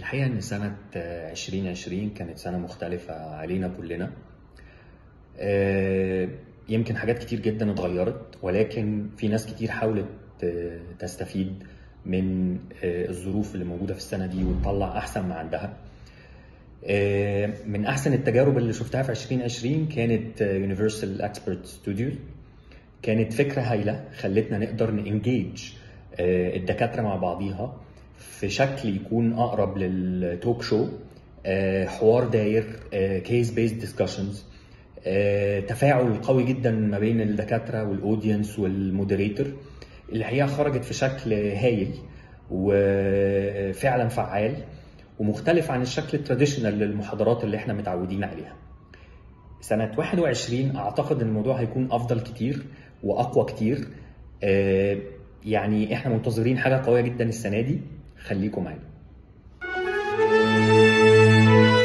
الحقيقة إن سنة 2020 كانت سنة مختلفة علينا كلنا آه، يمكن حاجات كتير جدا اتغيرت ولكن في ناس كتير حاولت آه، تستفيد من آه، الظروف اللي موجودة في السنة دي وتطلع أحسن ما عندها من أحسن التجارب اللي شفتها في 2020 كانت يونيفرسال اكسبرت ستوديوز كانت فكرة هايلة خلتنا نقدر نانجيج الدكاترة مع بعضيها في شكل يكون اقرب للتوك شو حوار داير كيس بيست ديسكشنز تفاعل قوي جدا ما بين الدكاتره والاودينس والمودريتور الحقيقه خرجت في شكل هايل وفعلا فعال ومختلف عن الشكل التراديشنال للمحاضرات اللي احنا متعودين عليها سنة 21 أعتقد إن الموضوع هيكون أفضل كتير وأقوى كتير آه، يعني إحنا منتظرين حاجة قوية جدا السنة دي خليكم معانا